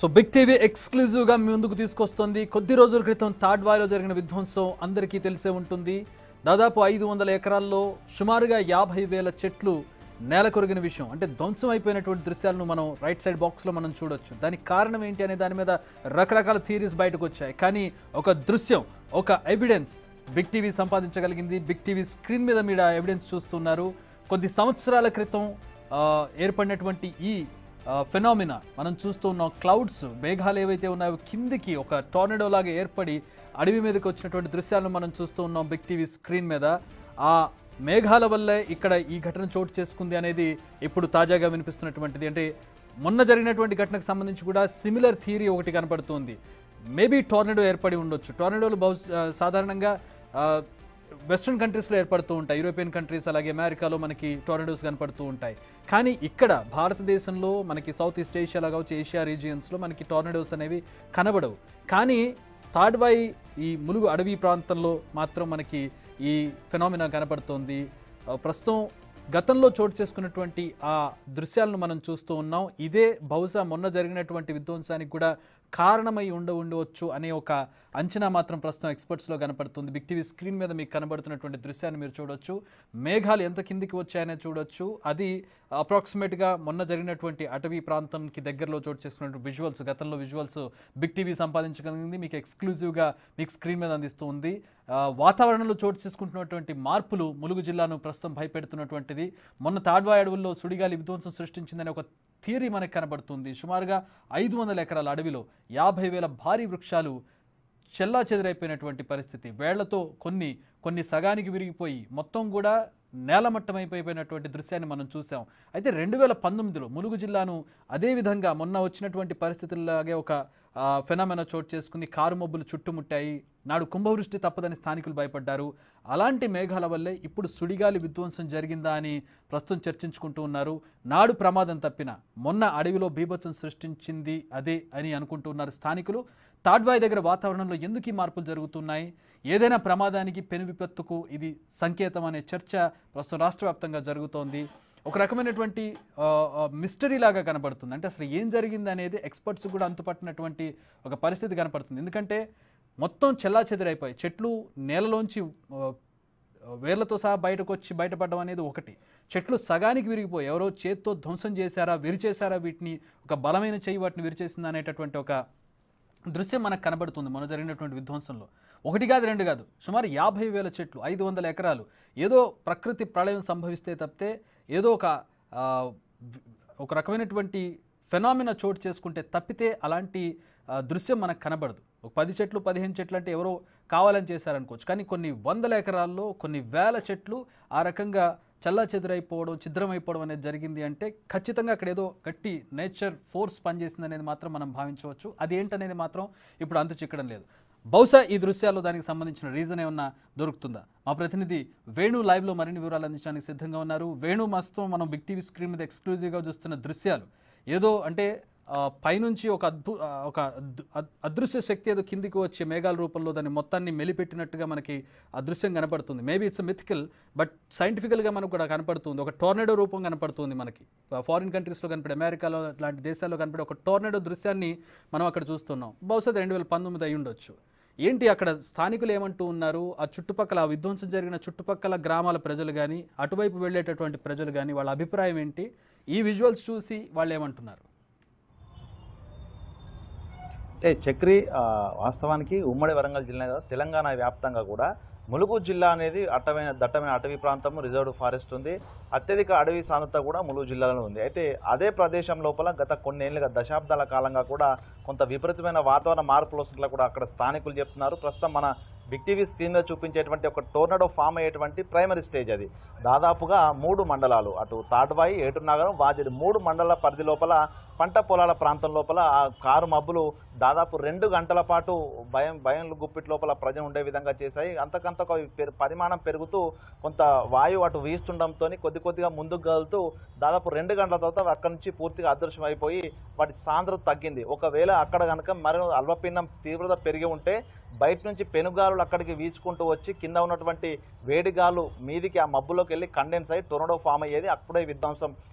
So big TV exclusive గా మీ ముందుకు తీసుకొస్తుంది కొద్ది రోజుల క్రితం తాడ్వాయిలో జరిగిన విధ్వంసం అందరికీ తెలిసే ఉంటుంది దాదాపు ఐదు వందల ఎకరాల్లో సుమారుగా యాభై వేల చెట్లు నేల కొరిగిన విషయం అంటే ధ్వంసం అయిపోయినటువంటి దృశ్యాలను మనం రైట్ సైడ్ బాక్స్లో మనం చూడొచ్చు దానికి కారణం ఏంటి అనే దాని మీద రకరకాల థియరీస్ బయటకు వచ్చాయి కానీ ఒక దృశ్యం ఒక ఎవిడెన్స్ బిగ్ టీవీ సంపాదించగలిగింది బిగ్ టీవీ స్క్రీన్ మీద మీరు ఆ ఎవిడెన్స్ చూస్తున్నారు కొద్ది సంవత్సరాల క్రితం ఆ, ఏర్పడినటువంటి ఈ ఫెనామినా మనం చూస్తూ ఉన్నాం క్లౌడ్స్ మేఘాలు ఏవైతే ఉన్నాయో కిందికి ఒక టోర్నడో లాగా ఏర్పడి అడవి మీదకి వచ్చినటువంటి దృశ్యాలను మనం చూస్తూ ఉన్నాం బిగ్ టీవీ స్క్రీన్ మీద ఆ మేఘాల వల్లే ఇక్కడ ఈ ఘటన చోటు చేసుకుంది అనేది ఇప్పుడు తాజాగా వినిపిస్తున్నటువంటిది అంటే మొన్న జరిగినటువంటి ఘటనకు సంబంధించి కూడా సిమిలర్ థియరీ ఒకటి కనపడుతుంది మేబీ టోర్నడో ఏర్పడి ఉండొచ్చు టోర్నడోలు బహు ఆ, సాధారణంగా ఆ, వెస్ట్రన్ కంట్రీస్లో ఏర్పడుతూ ఉంటాయి యూరోపియన్ కంట్రీస్ అలాగే అమెరికాలో మనకి టోర్నడోస్ కనపడుతూ ఉంటాయి కానీ ఇక్కడ భారతదేశంలో మనకి సౌత్ ఈస్ట్ ఏషియాలో కావచ్చు ఏషియా రీజియన్స్లో మనకి టోర్నడోస్ అనేవి కనబడవు కానీ తాడ్వాయి ఈ ములుగు అడవి ప్రాంతంలో మాత్రం మనకి ఈ ఫెనామినా కనపడుతోంది ఆ, ప్రస్తుతం గతంలో చోటు చేసుకున్నటువంటి ఆ దృశ్యాలను మనం చూస్తూ ఉన్నాం ఇదే బహుశా మొన్న జరిగినటువంటి విధ్వంసానికి కూడా కారణమై ఉండ ఉండవచ్చు అనే ఒక అంచనా మాత్రం ప్రస్తుతం ఎక్స్పర్ట్స్లో కనపడుతుంది బిగ్ టీవీ స్క్రీన్ మీద మీకు కనబడుతున్నటువంటి దృశ్యాన్ని మీరు చూడొచ్చు మేఘాలు ఎంత కిందికి వచ్చాయనే చూడొచ్చు అది అప్రాక్సిమేట్గా మొన్న జరిగినటువంటి అటవీ ప్రాంతంకి దగ్గరలో చోటు చేసుకున్నటువంటి విజువల్స్ గతంలో విజువల్స్ బిగ్ టీవీ సంపాదించగలిగింది మీకు ఎక్స్క్లూజివ్గా మీకు స్క్రీన్ మీద అందిస్తూ ఉంది ఆ, వాతావరణంలో చోటు చేసుకుంటున్నటువంటి మార్పులు ములుగు జిల్లాను ప్రస్తుతం భయపెడుతున్నటువంటిది మొన్న తాడ్వాయి అడవుల్లో సుడిగాలి విధ్వంసం సృష్టించిందనే ఒక థియరీ మనకు కనబడుతుంది సుమారుగా ఐదు వందల ఎకరాల అడవిలో యాభై వేల భారీ వృక్షాలు చెల్లా చెదిరైపోయినటువంటి పరిస్థితి వేళ్లతో కొన్ని కొన్ని సగానికి విరిగిపోయి మొత్తం కూడా నేలమట్టమైపోయినటువంటి దృశ్యాన్ని మనం చూసాం అయితే రెండు వేల పంతొమ్మిదిలో ములుగు జిల్లాను అదే విధంగా మొన్న వచ్చినటువంటి పరిస్థితుల్లాగే ఒక ఫెనామెనా చోటు చేసుకుని కారు మబ్బులు చుట్టుముట్టాయి నాడు కుంభవృష్టి తప్పదని స్థానికులు భయపడ్డారు అలాంటి మేఘాల వల్లే ఇప్పుడు సుడిగాలి విధ్వంసం జరిగిందా అని ప్రస్తుతం చర్చించుకుంటూ ఉన్నారు నాడు ప్రమాదం తప్పిన మొన్న అడవిలో బీభత్సం సృష్టించింది అదే అని అనుకుంటూ ఉన్నారు స్థానికులు తాడ్వాయి దగ్గర వాతావరణంలో ఎందుకు ఈ మార్పులు జరుగుతున్నాయి ఏదైనా ప్రమాదానికి పెను విపత్తుకు ఇది సంకేతం అనే చర్చ ప్రస్తుతం రాష్ట్ర వ్యాప్తంగా జరుగుతోంది ఒక రకమైనటువంటి ఆ, ఆ, మిస్టరీ లాగా కనబడుతుంది అంటే అసలు ఏం జరిగింది అనేది ఎక్స్పర్ట్స్ కూడా అంతుపట్టినటువంటి ఒక పరిస్థితి కనపడుతుంది ఎందుకంటే మొత్తం చెల్లా చెదిరైపోయి చెట్లు నేలలోంచి ఆ, వేర్లతో సహా బయటకు వచ్చి బయటపడడం అనేది ఒకటి చెట్లు సగానికి విరిగిపోయి ఎవరో చేత్తో ధ్వంసం చేశారా విరిచేశారా వీటిని ఒక బలమైన చెయ్యి వాటిని విరిచేసిందా అనేటటువంటి ఒక దృశ్యం మనకు కనబడుతుంది మొన్న జరిగినటువంటి విధ్వంసంలో ఒకటి కాదు రెండు కాదు సుమారు యాభై వేల చెట్లు ఐదు వందల ఎకరాలు ఏదో ప్రకృతి ప్రళయం సంభవిస్తే తప్పితే ఏదో ఒక ఆ, వి- ఒక రకమైనటువంటి ఫెనామినా చోటు చేసుకుంటే తప్పితే అలాంటి ఆ, దృశ్యం మనకు కనబడదు ఒక పది చెట్లు పదిహేను చెట్లు అంటే ఎవరో కావాలని చేశారనుకోవచ్చు కానీ కొన్ని వందల ఎకరాల్లో కొన్ని వేల చెట్లు ఆ రకంగా చల్లా చెదురైపోవడం ఛిద్రమైపోవడం అనేది జరిగింది అంటే ఖచ్చితంగా అక్కడ ఏదో గట్టి నేచర్ ఫోర్స్ పనిచేసింది అనేది మాత్రం మనం భావించవచ్చు అది ఏంటనేది మాత్రం ఇప్పుడు అంతు చిక్కడం లేదు బహుశా ఈ దృశ్యాల్లో దానికి సంబంధించిన రీజన్ ఏమన్నా దొరుకుతుందా మా ప్రతినిధి వేణు లైవ్లో మరిన్ని వివరాలు అందించడానికి సిద్ధంగా ఉన్నారు వేణు మస్తో మనం బిగ్ టీవీ స్క్రీన్ మీద ఎక్స్క్లూజివ్గా చూస్తున్న దృశ్యాలు ఏదో అంటే ఆ, పైనుంచి ఒక అద్భు ఆ, ఒక అద్- అద్- అదృశ్య శక్తి ఏదో కిందికి వచ్చే మేఘాల రూపంలో దాన్ని మొత్తాన్ని మెలిపెట్టినట్టుగా మనకి అదృశ్యం కనపడుతుంది మేబీ ఇట్స్ మిథికల్ బట్ సైంటిఫికల్గా మనకు కూడా కనపడుతుంది ఒక టోర్నడో రూపం కనపడుతుంది మనకి ఫారిన్ కంట్రీస్లో కనపడే అమెరికాలో లాంటి దేశాల్లో కనపడే ఒక టోర్నడో దృశ్యాన్ని మనం అక్కడ చూస్తున్నాం బహుశా రెండు వేల పంతొమ్మిది అయి ఉండొచ్చు ఏంటి అక్కడ స్థానికులు ఏమంటూ ఉన్నారు ఆ చుట్టుపక్కల ఆ విధ్వంసం జరిగిన చుట్టుపక్కల గ్రామాల ప్రజలు కానీ అటువైపు వెళ్ళేటటువంటి ప్రజలు కానీ వాళ్ళ అభిప్రాయం ఏంటి ఈ విజువల్స్ చూసి వాళ్ళు ఏమంటున్నారు అంటే చక్రి ఆ, వాస్తవానికి ఉమ్మడి వరంగల్ జిల్లా కాదు, తెలంగాణ వ్యాప్తంగా కూడా ములుగు జిల్లా అనేది అట్టమైన దట్టమైన అటవీ ప్రాంతం రిజర్వ్డ్ ఫారెస్ట్ ఉంది అత్యధిక అడవి సాంద్రత కూడా ములుగు జిల్లాలో ఉంది అయితే అదే ప్రదేశం లోపల గత కొన్నేళ్లుగా దశాబ్దాల కాలంగా కూడా కొంత విపరీతమైన వాతావరణ మార్పులు వస్తున్నట్లు కూడా అక్కడ స్థానికులు చెప్తున్నారు ప్రస్తుతం మన బిగ్ టీవీ స్క్రీన్ మీద చూపించేటువంటి ఒక టోర్నడో ఫామ్ అయ్యేటువంటి ప్రైమరీ స్టేజ్ అది దాదాపుగా మూడు మండలాలు అటు తాడ్వాయి ఏటునగరం వాజేడు మూడు మండల పరిధి లోపల పంట పొలాల ప్రాంతం లోపల ఆ కారు మబ్బులు దాదాపు రెండు గంటల పాటు భయం భయం గుప్పిట్ లోపల ప్రజలు ఉండే విధంగా చేశాయి అంతకంత ఒక పెరు- పరిమాణం పెరుగుతూ కొంత వాయువు అటు వీస్తుండడంతో కొద్ది కొద్దిగా ముందుకు కదులుతూ దాదాపు రెండు గంటల తర్వాత అక్కడి నుంచి పూర్తిగా అదృశ్యం అయిపోయి వాటి సాంద్రత తగ్గింది ఒకవేళ అక్కడ కనుక మరో అల్పపీడనం తీవ్రత పెరిగి ఉంటే బయట నుంచి పెనుగాలులు అక్కడికి వీచుకుంటూ వచ్చి కింద ఉన్నటువంటి వేడిగాలు మీదికి ఆ మబ్బులోకి వెళ్ళి కండెన్స్ అయ్యి టొర్నడో ఫామ్ అయ్యేది అప్పుడే విధ్వంసం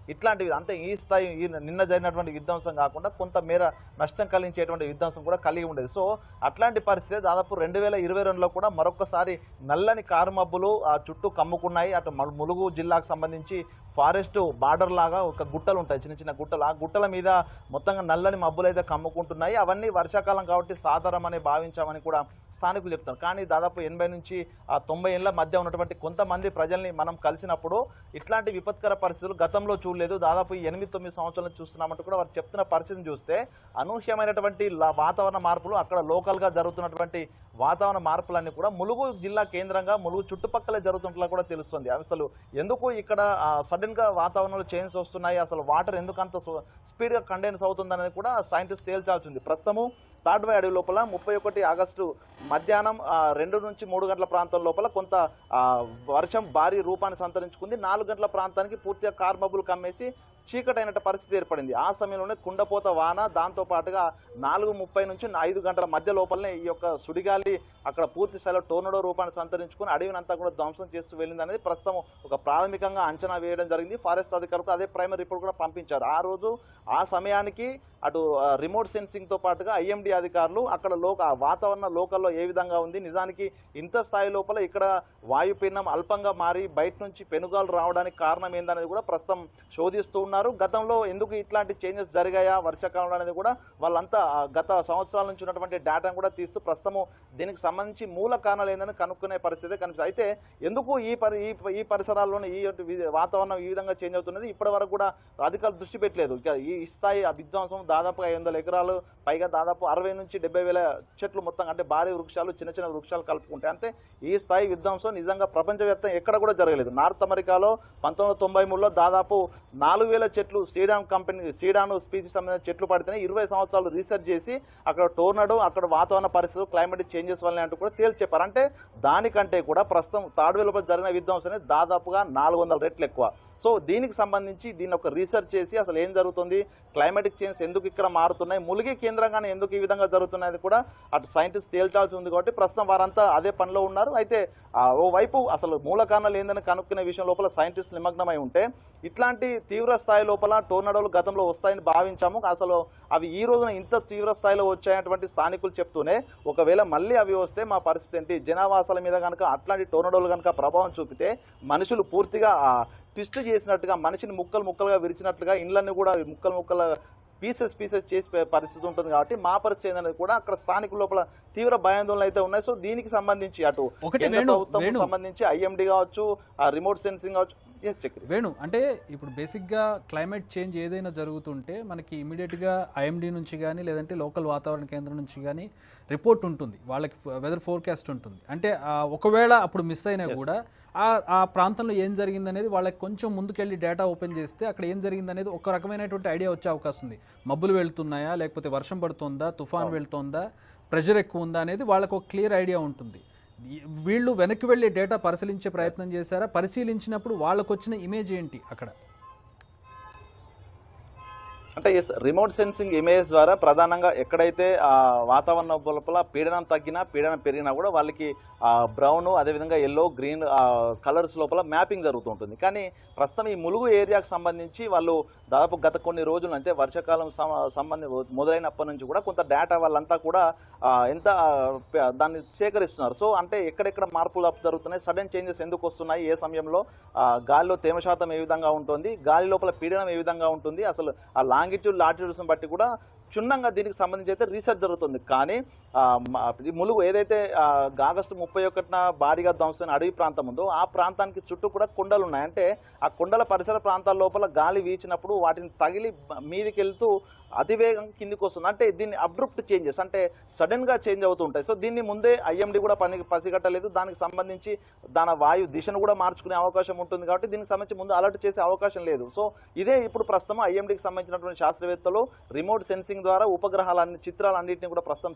ఇట్లాంటివి అంటే ఈ స్థాయి ఈ నిన్న జరిగినటువంటి విధ్వంసం కాకుండా కొంత మేర నష్టం కలిగించేటువంటి విధ్వంసం కూడా కలిగి ఉండేది సో అట్లాంటి పరిస్థితి దాదాపు రెండు వేల ఇరవై రెండులో కూడా మరొకసారి నల్లని కారుమబ్బులు ఆ చుట్టూ కమ్ముకున్నాయి అటు మల్- ములుగు జిల్లాకు సంబంధించి ఫారెస్ట్ బార్డర్ లాగా ఒక గుట్టలు ఉంటాయి చిన్న చిన్న గుట్టలు ఆ గుట్టల మీద మొత్తంగా నల్లని మబ్బులు అయితే కమ్ముకుంటున్నాయి అవన్నీ వర్షాకాలం కాబట్టి సాధారణమని భావించామని కూడా స్థానికులు చెప్తారు కానీ దాదాపు ఎనభై నుంచి ఆ తొంభై ఏళ్ళ మధ్య ఉన్నటువంటి కొంతమంది ప్రజల్ని మనం కలిసినప్పుడు ఇట్లాంటి విపత్కర పరిస్థితులు గతంలో చూడలేదు దాదాపు ఈ ఎనిమిది తొమ్మిది సంవత్సరాలు చూస్తున్నామంటూ కూడా వారు చెప్తున్న పరిస్థితిని చూస్తే అనూహ్యమైనటువంటి లా- వాతావరణ మార్పులు అక్కడ లోకల్గా జరుగుతున్నటువంటి వాతావరణ మార్పులన్నీ కూడా ములుగు జిల్లా కేంద్రంగా ములుగు చుట్టుపక్కల జరుగుతున్నట్లా కూడా తెలుస్తుంది అసలు ఎందుకు ఇక్కడ సడన్ గా వాతావరణంలో చేంజ్ వస్తున్నాయి అసలు వాటర్ ఎందుకు అంత స్పీడ్ గా కండెన్స్ అవుతుంది అనేది కూడా సైంటిస్ట్ తేల్చాల్సింది ప్రస్తుతము తాడ్వాయి అడవి లోపల ముప్పై ఒకటి ఆగస్టు మధ్యాహ్నం ఆ, రెండు నుంచి మూడు గంటల ప్రాంతం లోపల కొంత ఆ, వర్షం భారీ రూపాన్ని సంతరించుకుంది నాలుగు గంటల ప్రాంతానికి పూర్తిగా కార్మబుల్ కమ్మేసి చీకటైనట్టు పరిస్థితి ఏర్పడింది ఆ సమయంలోనే కుండపోత వాన దాంతో పాటుగా నాలుగు ముప్పై నుంచి ఐదు గంటల మధ్య లోపలనే ఈ యొక్క సుడిగాలి అక్కడ పూర్తి స్థాయిలో టోర్నడో రూపాన్ని సంతరించుకుని అడవినంతా కూడా ధ్వంసం చేస్తూ వెళ్ళింది అనేది ప్రస్తుతం ఒక ప్రాథమికంగా అంచనా వేయడం జరిగింది ఫారెస్ట్ అధికారులకు అదే ప్రైమరీ రిపోర్ట్ కూడా పంపించారు ఆ రోజు ఆ సమయానికి అటు ఆ, రిమోట్ సెన్సింగ్తో పాటుగా ఐఎండి అధికారులు అక్కడ లోక ఆ వాతావరణ లోకల్లో ఏ విధంగా ఉంది నిజానికి ఇంత స్థాయి లోపల ఇక్కడ వాయుపీడనం అల్పంగా మారి బయట నుంచి పెనుగాలు రావడానికి కారణం ఏందనేది కూడా ప్రస్తుతం శోధిస్తూ ఉన్నారు గతంలో ఎందుకు ఇట్లాంటి చేంజెస్ జరిగాయా వర్షాకాలంలో అనేది కూడా వాళ్ళంతా ఆ, గత సంవత్సరాల నుంచి ఉన్నటువంటి డేటాను కూడా తీస్తూ ప్రస్తుతము దీనికి సంబంధించి మూల కారణాలు ఏందని కనుక్కునే పరిస్థితి కనిపిస్తుంది అయితే ఎందుకు ఈ పరి ఈ ఈ పరిసరాల్లోనే ఈ యొక్క వి- వాతావరణం ఈ విధంగా చేంజ్ అవుతున్నది ఇప్పటి వరకు కూడా అధికారులు దృష్టి పెట్టలేదు ఇక ఈ స్థాయి ఆ విధ్వంసం దాదాపుగా ఐదు వందల ఎకరాలు పైగా దాదాపు అరవై నుంచి డెబ్బై వేల చెట్లు మొత్తం అంటే భారీ వృక్షాలు చిన్న చిన్న వృక్షాలు కలుపుకుంటాయి అంతే ఈ స్థాయి విధ్వంసం నిజంగా ప్రపంచవ్యాప్తంగా ఎక్కడ కూడా జరగలేదు నార్త్ అమెరికాలో పంతొమ్మిది వందల తొంభై మూడులో దాదాపు నాలుగు వేల చెట్లు సీడాన్ కంపెనీ సీడాను స్పీసీస్ సంబంధించిన చెట్లు పడితేనే ఇరవై సంవత్సరాలు రీసెర్చ్ చేసి అక్కడ టోర్నడో అక్కడ వాతావరణ పరిస్థితులు క్లైమేటిక్ చేంజెస్ వల్ల అంటూ కూడా తేల్చి చెప్పారు అంటే దానికంటే కూడా ప్రస్తుతం తాడువేలపై జరిగిన విధ్వంసం అనేది దాదాపుగా నాలుగు వందల రెట్లు ఎక్కువ సో దీనికి సంబంధించి దీన్ని ఒక రీసెర్చ్ చేసి అసలు ఏం జరుగుతుంది క్లైమాటిక్ చేంజ్ ఎందుకు ఇక్కడ మారుతున్నాయి ములిగి కేంద్రంగానే ఎందుకు ఈ విధంగా జరుగుతున్నది కూడా అటు సైంటిస్ట్ తేల్చాల్సి ఉంది కాబట్టి ప్రస్తుతం వారంతా అదే పనిలో ఉన్నారు అయితే ఆ, ఓవైపు అసలు మూల కారణాలు ఏందని కనుక్కునే విషయం లోపల సైంటిస్ట్ నిమగ్నమై ఉంటే ఇట్లాంటి తీవ్ర స్థాయి లోపల టోర్నడోలు గతంలో వస్తాయని భావించాము అసలు అవి ఈ రోజున ఇంత తీవ్ర స్థాయిలో వచ్చాయన్నటువంటి స్థానికులు చెప్తూనే ఒకవేళ మళ్ళీ అవి వస్తే మా పరిస్థితి ఏంటి జనావాసాల మీద కనుక అట్లాంటి టోర్నడోలు కనుక ప్రభావం చూపితే మనుషులు పూర్తిగా ఆ, ట్విస్ట్ చేసినట్టుగా మనిషిని ముక్కలు ముక్కలుగా విరిచినట్లుగా ఇండ్లన్నీ కూడా ముక్కలు ముక్కల పీసెస్ పీసెస్ చేసి పే- పరిస్థితి ఉంటుంది కాబట్టి మా పరిస్థితి ఏంటనేది కూడా అక్కడ స్థానికుల లోపల తీవ్ర భయాందోళనలు అయితే ఉన్నాయి సో దీనికి సంబంధించి అటు ఒకటి కేంద్ర వేణు, ప్రభుత్వం వేణు. సంబంధించి ఐఎండి కావచ్చు ఆ రిమోట్ సెన్సింగ్ కావచ్చు ఎస్ చక్రి వేణు అంటే ఇప్పుడు బేసిక్గా క్లైమేట్ చేంజ్ ఏదైనా జరుగుతుంటే మనకి ఇమీడియట్గా ఐఎండీ నుంచి కానీ లేదంటే లోకల్ వాతావరణ కేంద్రం నుంచి కానీ రిపోర్ట్ ఉంటుంది వాళ్ళకి వెదర్ ఫోర్కాస్ట్ ఉంటుంది అంటే ఆ, ఒకవేళ అప్పుడు మిస్ అయినా కూడా ఆ ఆ ప్రాంతంలో ఏం జరిగింది అనేది వాళ్ళకి కొంచెం ముందుకెళ్ళి డేటా ఓపెన్ చేస్తే అక్కడ ఏం జరిగింది అనేది ఒక రకమైనటువంటి ఐడియా వచ్చే అవకాశం ఉంది మబ్బులు వెళ్తున్నాయా లేకపోతే వర్షం పడుతుందా తుఫాన్ వెళ్తుందా ప్రెషర్ ఎక్కువ ఉందా అనేది వాళ్ళకు ఒక క్లియర్ ఐడియా ఉంటుంది ఈ- వీళ్ళు వెనక్కి వెళ్ళి డేటా పరిశీలించే ప్రయత్నం చేశారా పరిశీలించినప్పుడు వాళ్ళకు వచ్చిన ఇమేజ్ ఏంటి అక్కడ అంటే ఎస్ రిమోట్ సెన్సింగ్ ఇమేజ్ ద్వారా ప్రధానంగా ఎక్కడైతే ఆ వాతావరణ లోపల పీడనం తగ్గినా పీడనం పెరిగినా కూడా వాళ్ళకి బ్రౌన్ అదేవిధంగా ఎల్లో గ్రీన్ కలర్స్ లోపల మ్యాపింగ్ జరుగుతుంటుంది కానీ ప్రస్తుతం ఈ ములుగు ఏరియాకు సంబంధించి వాళ్ళు దాదాపు గత కొన్ని రోజులు అంటే వర్షాకాలం సంబంధి మొదలైనప్పటి నుంచి కూడా కొంత డేటా వాళ్ళంతా కూడా ఆ, ఎంత ఆ, ప- దాన్ని సేకరిస్తున్నారు సో అంటే ఎక్కడెక్కడ మార్పులు జరుగుతున్నాయి సడన్ చేంజెస్ ఎందుకు వస్తున్నాయి ఏ సమయంలో ఆ, గాలిలో తేమ శాతం ఏ విధంగా ఉంటుంది గాలి లోపల పీడనం ఏ విధంగా ఉంటుంది అసలు ఆ లాంగిట్యూడ్ లాటిట్యూడ్స్ని బట్టి కూడా క్షుణ్ణంగా దీనికి సంబంధించి అయితే రీసెర్చ్ జరుగుతుంది కానీ ఆ, మ- ఈ ములుగు ఏదైతే ఆ, ఆగస్టు ముప్పై ఒకటిన భారీగా ధ్వంసమైన అడవి ప్రాంతం ఉందో ఆ ప్రాంతానికి చుట్టూ కూడా కొండలు ఉన్నాయి అంటే ఆ కొండల పరిసర ప్రాంతాల లోపల గాలి వీచినప్పుడు వాటిని తగిలి బ- మీదికి వెళ్తూ అతివేగం కిందికి వస్తుంది అంటే దీన్ని అబ్రప్ట్ చేంజెస్ అంటే సడన్ గా చేంజ్ అవుతూ ఉంటాయి సో దీన్ని ముందే ఐఎండి కూడా పని పసిగట్టలేదు దానికి సంబంధించి దాని వాయు దిశను కూడా మార్చుకునే అవకాశం ఉంటుంది కాబట్టి దీనికి సంబంధించి ముందు అలర్ట్ చేసే అవకాశం లేదు సో ఇదే ఇప్పుడు ప్రస్తుతం ఐఎండికి సంబంధించినటువంటి శాస్త్రవేత్తలు రిమోట్ సెన్సింగ్ ద్వారా ఉపగ్రహాలన్ని చిత్రాలన్నింటినీ కూడా ప్రస్తుతం సేకరిస్తూ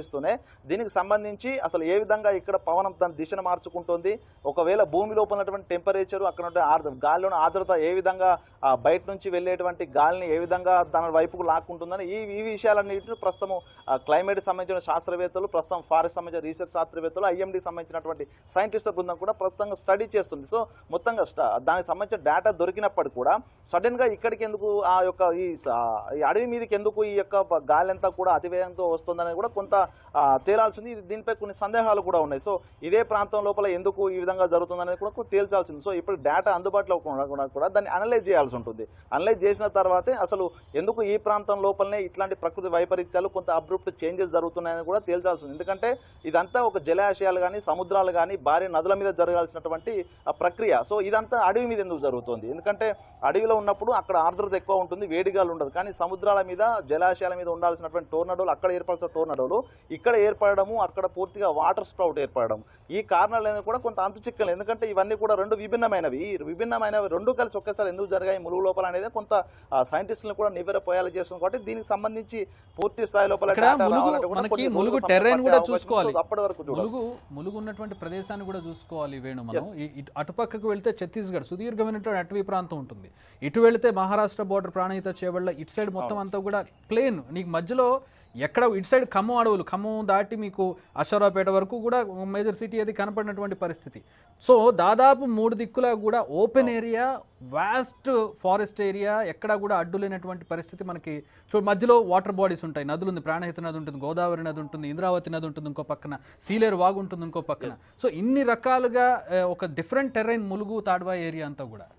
చేస్తూనే దీనికి సంబంధించి అసలు ఏ విధంగా ఇక్కడ పవనం తన దిశను మార్చుకుంటుంది ఒకవేళ భూమి లోపల ఉన్నటువంటి టెంపరేచర్ అక్కడ ఉండే ఆర్ద్ర గాలిలోని ఆర్ద్రత ఏ విధంగా ఆ, బయట నుంచి వెళ్ళేటువంటి గాలిని ఏ విధంగా దాని వైపుకు లాక్కుంటుందని ఈ ఈ విషయాలన్నింటినీ ప్రస్తుతం క్లైమేట్ సంబంధించిన శాస్త్రవేత్తలు ప్రస్తుతం ఫారెస్ట్ సంబంధించిన రీసెర్చ్ శాస్త్రవేత్తలు ఐఎండి సంబంధించినటువంటి సైంటిస్టుల బృందం కూడా ప్రస్తుతంగా స్టడీ చేస్తుంది సో మొత్తంగా స్ట- దానికి సంబంధించిన డేటా దొరికినప్పటికీ కూడా సడన్ గా ఇక్కడికి ఎందుకు ఆ యొక్క ఈ స- ఈ అడవి మీదకి ఎందుకు ఈ యొక్క ప- గాలి అంతా కూడా అతివేగంతో వస్తుందనేది కూడా కొంత ఆ, తేలాల్సింది ఇది దీనిపై కొన్ని సందేహాలు కూడా ఉన్నాయి సో ఇదే ప్రాంతం లోపల ఎందుకు ఈ విధంగా జరుగుతుందనేది కూడా కొంచెం తేల్చాల్సింది సో ఇప్పుడు డేటా అందుబాటులో ఉన్న కూడా కూడా దాన్ని అనలైజ్ చేయాల్సి ఉంటుంది అనలైజ్ చేసిన తర్వాతే అసలు ఎందుకు ఈ ప్రాంతం లోపలనే ఇట్లాంటి ప్రకృతి వైపరీత్యాలు కొంత అబ్రూప్ట్ చేంజెస్ జరుగుతున్నాయని కూడా తేల్చాల్సి ఉంది ఎందుకంటే ఇదంతా ఒక జలాశయాలు కానీ సముద్రాలు కానీ భారీ నదుల మీద జరగాల్సినటువంటి ఆ ప్రక్రియ సో ఇదంతా అడవి మీద ఎందుకు జరుగుతుంది ఎందుకంటే అడవిలో ఉన్నప్పుడు అక్కడ ఆర్ద్రత ఎక్కువ ఉంటుంది వేడిగాలు ఉండదు కానీ సముద్రాల మీద జలాశయాల మీద ఉండాల్సినటువంటి టోర్నడోలు అక్కడ ఏర్పడాల్సిన టోర్నడోలు ఇక్కడ ఏర్పడము అక్కడ పూర్తిగా వాటర్ స్ప్రౌట్ ఏర్పడడం ఈ కారణాలు కూడా కొంత అంతు చిక్కలు ఎందుకంటే ఇవన్నీ కూడా రెండు విభిన్నమైనవి ఈ విభిన్నమైనవి రెండు కలిసి ఒకేసారి ఎందుకు జరిగాయి ములుగు లోపల అనేది కొంత సైంటిస్టులను కూడా నివ్వెరపోయాలి చేస్తుంది కాబట్టి దీనికి సంబంధించి పూర్తి స్థాయి లోపల ఇక్కడ data ములుగు- రావాలంటే కూడా మనకి కొన్ని ములుగు రోజులు terrain సమయం కూడా పట్టే అవకాశం చూసుకోవాలి. ఉంది. అప్పటి వరకు చూడాలి ములుగు ములుగు ఉన్నటువంటి ప్రదేశాన్ని కూడా చూసుకోవాలి వేణు మనం ఈ- ఇటు అటుపక్కకు వెళ్తే ఛత్తీస్గఢ్ సుదీర్ఘమైనటువంటి అటవీ ప్రాంతం ఉంటుంది ఇటు వెళితే మహారాష్ట్ర బోర్డర్ ప్రాణహిత చేవళ్ళ ఇటు సైడ్ మొత్తం అంతా కూడా ప్లేన్ నీకు మధ్యలో ఎక్కడ ఇటు సైడ్ ఖమ్మం అడవులు ఖమ్మం దాటి మీకు అశ్వరాపేట వరకు కూడా మేజర్ సిటీ అది కనపడినటువంటి పరిస్థితి సో దాదాపు మూడు దిక్కులా కూడా open area vast forest area ఎక్కడా కూడా అడ్డు లేనటువంటి పరిస్థితి మనకి చూ మధ్యలో వాటర్ బాడీస్ ఉంటాయి నదులు ఉంది ప్రాణహిత నది ఉంటుంది గోదావరి నది ఉంటుంది ఇంద్రావతి నది ఉంటుంది ఇంకో పక్కన సీలేరు వాగు ఉంటుంది ఇంకో పక్కన సో ఇన్ని రకాలుగా ఆ, ఒక different terrain Mulugu Tadwai area అంతా కూడా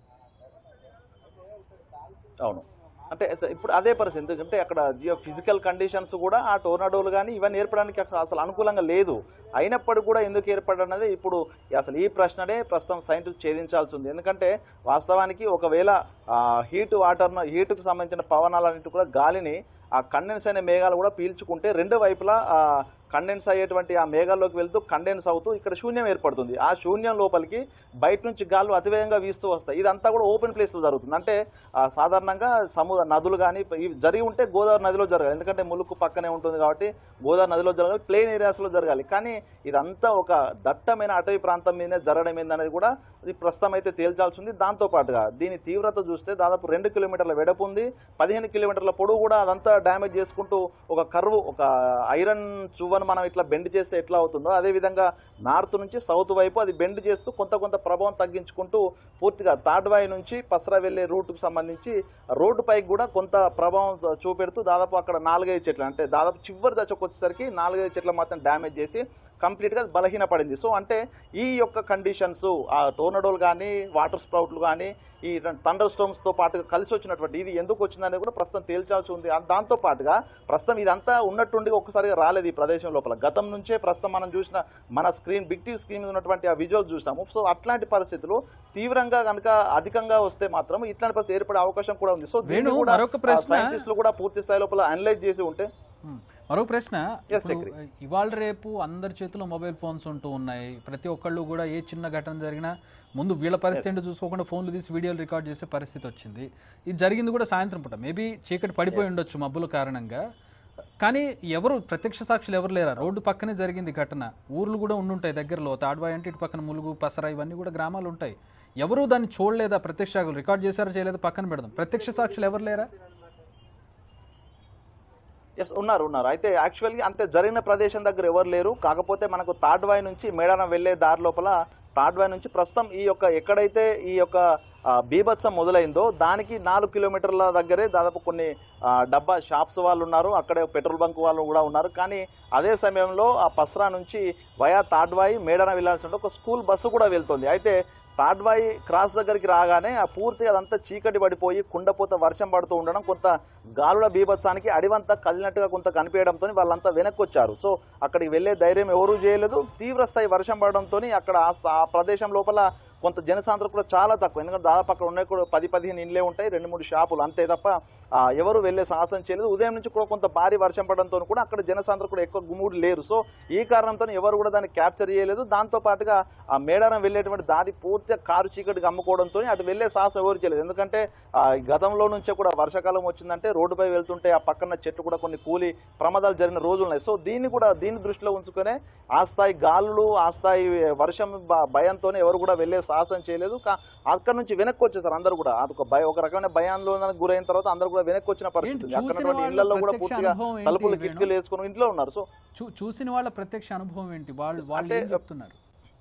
అవును అంటే అస- ఇప్పుడు అదే పరిస్థితి ఎందుకంటే అక్కడ జియో ఫిజికల్ కండిషన్స్ కూడా ఆ టోర్నాడోలు కానీ ఇవన్నీ ఏర్పడడానికి అసలు అసలు అనుకూలంగా లేదు అయినప్పటికీ కూడా ఎందుకు ఏర్పడన్నది ఇప్పుడు అసలు ఈ ప్రశ్ననే ప్రస్తుతం సైంటిస్ట్ ఛేదించాల్సి ఉంది ఎందుకంటే వాస్తవానికి ఒకవేళ హీట్ వాటర్ను హీట్కు సంబంధించిన పవనాలన్నిటి కూడా గాలిని ఆ కండెన్స్ అనే మేఘాలు కూడా పీల్చుకుంటే రెండు వైపులా కండెన్స్ అయ్యేటువంటి ఆ మేఘాల్లోకి వెళ్తూ కండెన్స్ అవుతూ ఇక్కడ శూన్యం ఏర్పడుతుంది ఆ శూన్యం లోపలికి బయట నుంచి గాలు అతివేగంగా వీస్తూ వస్తాయి ఇదంతా కూడా ఓపెన్ ప్లేస్లో జరుగుతుంది అంటే ఆ, సాధారణంగా సముద్ర నదులు కానీ ఇవి జరిగి ఉంటే గోదావరి నదిలో జరగాలి ఎందుకంటే ములుకు పక్కనే ఉంటుంది కాబట్టి గోదావరి నదిలో జరగాలి ప్లెయిన్ ఏరియాస్లో జరగాలి కానీ ఇదంతా ఒక దట్టమైన అటవీ ప్రాంతం మీదనే జరగడం ఏందనేది కూడా ఇది ప్రస్తుతం అయితే తేల్చాల్సి ఉంది దాంతో పాటుగా దీని తీవ్రత చూస్తే దాదాపు రెండు కిలోమీటర్ల వెడపు ఉంది పదిహేను కిలోమీటర్ల పొడవు కూడా అదంతా డ్యామేజ్ చేసుకుంటూ ఒక కర్వ్ ఒక ఐరన్ చువ్వను మనం ఇట్లా బెండ్ చేస్తే ఎట్లా అవుతుందో అదేవిధంగా నార్త్ నుంచి సౌత్ వైపు అది బెండ్ చేస్తూ కొంత కొంత ప్రభావం తగ్గించుకుంటూ పూర్తిగా తాడ్వాయి నుంచి పసరా వెళ్ళే రూట్కు సంబంధించి రోడ్డు పైకి కూడా కొంత ప్రభావం చూపెడుతూ దాదాపు అక్కడ నాలుగైదు చెట్లు అంటే దాదాపు చివరి దశకు వచ్చేసరికి నాలుగైదు చెట్లు మాత్రం డ్యామేజ్ చేసి కంప్లీట్గా బలహీన పడింది సో అంటే ఈ యొక్క కండిషన్స్ ఆ టోర్నడోలు కానీ వాటర్ స్ప్రౌట్లు కానీ ఈ థండర్ స్టోమ్స్తో పాటుగా కలిసి వచ్చినటువంటి ఇది ఎందుకు వచ్చిందనేది కూడా ప్రస్తుతం తేల్చాల్సి ఉంది ఆ- దాంతో పాటుగా ప్రస్తుతం ఇదంతా ఉన్నట్టుండి ఒక్కసారిగా రాలేదు ఈ ప్రదేశం లోపల గతం నుంచే ప్రస్తుతం మనం చూసిన మన స్క్రీన్ బిగ్ టీవీ స్క్రీన్ మీద ఉన్నటువంటి ఆ విజువల్ చూసాము సో అట్లాంటి పరిస్థితులు తీవ్రంగా కనుక అధికంగా వస్తే మాత్రం ఇట్లాంటి పరిస్థితి ఏర్పడే అవకాశం కూడా ఉంది సో దీన్ని వేణు, కూడా మరొక ప్రశ్న- సైంటిస్టులు కూడా పూర్తి స్థాయి లోపల అనలైజ్ చేసి ఉంటే మ్మ్. మరో ప్రశ్న Yes, ఇప్పుడు Chakri. ఇవాళ రేపు అందరి చేతిలో మొబైల్ ఫోన్స్ ఉంటూ ఉన్నాయి ప్రతి ఒక్కళ్ళు కూడా ఏ చిన్న ఘటన జరిగినా ముందు వీళ్ళ పరిస్థితి ఏంటో చూసుకోకుండా ఫోన్లు తీసి వీడియోలు రికార్డ్ చేసే పరిస్థితి వచ్చింది ఇది జరిగింది కూడా సాయంత్రం పూట మేబీ చీకటి పడిపోయి ఉండొచ్చు మబ్బుల కారణంగా కానీ ఎవరు ప్రత్యక్ష సాక్షులు ఎవరు లేరా రోడ్డు పక్కనే జరిగింది ఘటన ఊర్లు కూడా ఉండుంటాయి దగ్గరలో తాడ్వాయి అంటే ఇటు పక్కన ములుగు పసరా ఇవన్నీ కూడా గ్రామాలు ఉంటాయి ఎవరు దాన్ని చూడలేదా ప్రత్యక్ష సాక్షులు రికార్డ్ చేశారా చేయలేదా పక్కన పెడదాం ప్రత్యక్ష సాక్షులు ఎవరు లేరా ఎస్ ఉన్నారు ఉన్నారు అయితే యాక్చువల్గా అంటే జరిగిన ప్రదేశం దగ్గర ఎవరు లేరు కాకపోతే మనకు తాడ్వాయి నుంచి మేడారం వెళ్ళే దారి లోపల తాడ్వాయి నుంచి ప్రస్తుతం ఈ యొక్క ఎక్కడైతే ఈ యొక్క ఆ, బీభత్సం మొదలైందో దానికి నాలుగు కిలోమీటర్ల దగ్గరే దాదాపు కొన్ని ఆ, డబ్బా షాప్స్ వాళ్ళు ఉన్నారు అక్కడే పెట్రోల్ బంక్ వాళ్ళు కూడా ఉన్నారు కానీ అదే సమయంలో ఆ పస్రా నుంచి వయా తాడ్వాయి మేడారం వెళ్ళాల్సిన ఒక స్కూల్ బస్సు కూడా వెళ్తుంది అయితే తాడ్వాయి క్రాస్ దగ్గరికి రాగానే ఆ పూర్తిగా అదంతా చీకటి పడిపోయి కుండపోత వర్షం పడుతూ ఉండడం కొంత గాలుల బీభత్సానికి అడివంతా కదిలినట్టుగా కొంత కనిపించడంతో వాళ్ళంతా వెనక్కి వచ్చారు సో అక్కడికి వెళ్ళే ధైర్యం ఎవరూ చేయలేదు తీవ్ర స్థాయి వర్షం పడడంతో అక్కడ ఆ స్థ- ఆ ప్రదేశం లోపల కొంత జనసాంద్రత కూడా చాలా తక్కువ ఎందుకంటే దాదాపు అక్కడ ఉన్నాయి కూడా పది పదిహేను ఇండ్లే ఉంటాయి రెండు మూడు షాపులు అంతే తప్ప ఆ, ఎవరు వెళ్ళే సాహసం చేయలేదు ఉదయం నుంచి కూడా కొంత భారీ వర్షం పడడంతో కూడా అక్కడ జనసాంద్రత కూడా ఎక్కువ గుమ్ముడు లేరు సో ఈ కారణంతో ఎవరు కూడా దాన్ని క్యాప్చర్ చేయలేదు దాంతో పాటుగా ఆ మేడారం వెళ్ళేటువంటి దారి పూర్తి పూర్తిగా కారు చీకటికి అమ్ముకోవడంతో అటు వెళ్ళే సాహసం ఎవరు చేయలేదు ఎందుకంటే ఆ, గతంలో నుంచే కూడా వర్షాకాలం వచ్చిందంటే రోడ్డుపై వెళ్తుంటే ఆ పక్కన చెట్లు కూడా కొన్ని కూలి ప్రమాదాలు జరిగిన రోజులు ఉన్నాయి సో దీన్ని కూడా దీన్ని దృష్టిలో ఉంచుకునే ఆ స్థాయి గాలులు ఆ స్థాయి వర్షం భ- భయంతోనే ఎవరు కూడా వెళ్ళే సాహసం చేయలేదు కా- అక్కడ నుంచి వెనక్కి వచ్చేసారు అందరూ కూడా అదొక భయ ఒక రకమైన భయాంలో గురైన తర్వాత అందరూ కూడా వెనక్కి వచ్చిన ఏంటి పరిస్థితి అక్కడ చూసిన ఉన్నటువంటి వాళ్ళ ఇళ్లలో కూడా ప్రత్యక్ష పూర్తిగా అనుభవం తలుపులు ఏంటి వేణు? కిటికీలు వేసుకుని ఇంట్లో ఉన్నారు సో చూ- చూసిన వాళ్ళ ప్రత్యక్ష అనుభవం ఏంటి వాళ్ళు వాళ్ళు అంటే- ఏం చెప్తున్నారు